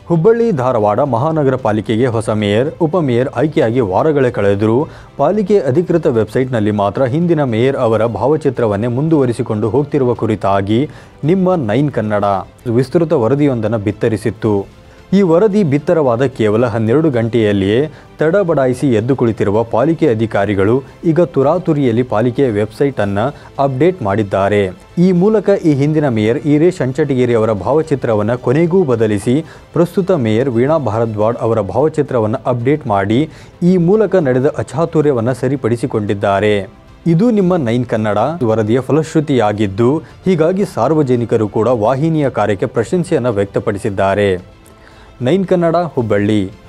ಹುಬ್ಬಳ್ಳಿ ಧಾರವಾಡ ಮಹಾನಗರ ಪಾಲಿಕೆಗೆ ಹೊಸ ಮೇಯರ್ ಉಪಮೇಯರ್ ಆಯ್ಕೆಯಾಗಿ ವಾರಗಳೇ ಕಳೆದರೂ ಪಾಲಿಕೆ ಅಧಿಕೃತ ವೆಬ್ಸೈಟ್ನಲ್ಲಿ ಮಾತ್ರ ಹಿಂದಿನ ಮೇಯರ್ ಅವರ ಭಾವಚಿತ್ರವನ್ನೇ ಮುಂದುವರಿಸಿಕೊಂಡು ಹೋಗ್ತಿರುವ ಕುರಿತಾಗಿ ನಿಮ್ಮ ನೈನ್ ಕನ್ನಡ ವಿಸ್ತೃತ ವರದಿಯೊಂದನ್ನು ಬಿತ್ತರಿಸಿತ್ತು ಈ ವರದಿ ಬಿತ್ತರವಾದ ಕೇವಲ ಹನ್ನೆರಡು ಗಂಟೆಯಲ್ಲಿಯೇ ತಡಬಡಾಯಿಸಿ ಎದ್ದು ಕುಳಿತಿರುವ ಪಾಲಿಕೆ ಅಧಿಕಾರಿಗಳು ಈಗ ತುರಾತುರಿಯಲ್ಲಿ ಪಾಲಿಕೆಯ ವೆಬ್ಸೈಟ್ ಅನ್ನು ಅಪ್ಡೇಟ್ ಮಾಡಿದ್ದಾರೆ ಈ ಮೂಲಕ ಈ ಹಿಂದಿನ ಮೇಯರ್ ಈರೇಶ್ ಅಂಚಟಗಿರಿ ಅವರ ಭಾವಚಿತ್ರವನ್ನು ಕೊನೆಗೂ ಬದಲಿಸಿ ಪ್ರಸ್ತುತ ಮೇಯರ್ ವೀಣಾ ಭಾರದ್ವಾಡ್ ಅವರ ಭಾವಚಿತ್ರವನ್ನು ಅಪ್ಡೇಟ್ ಮಾಡಿ ಈ ಮೂಲಕ ನಡೆದ ಅಚಾತುರ್ಯವನ್ನು ಸರಿಪಡಿಸಿಕೊಂಡಿದ್ದಾರೆ ಇದು ನಿಮ್ಮ ನೈನ್ ಕನ್ನಡ ವರದಿಯ ಫಲಶ್ರುತಿಯಾಗಿದ್ದು ಹೀಗಾಗಿ ಸಾರ್ವಜನಿಕರು ಕೂಡ ವಾಹಿನಿಯ ಕಾರ್ಯಕ್ಕೆ ಪ್ರಶಂಸೆಯನ್ನು ವ್ಯಕ್ತಪಡಿಸಿದ್ದಾರೆ ನೈನ್ ಕನ್ನಡ ಹುಬ್ಬಳ್ಳಿ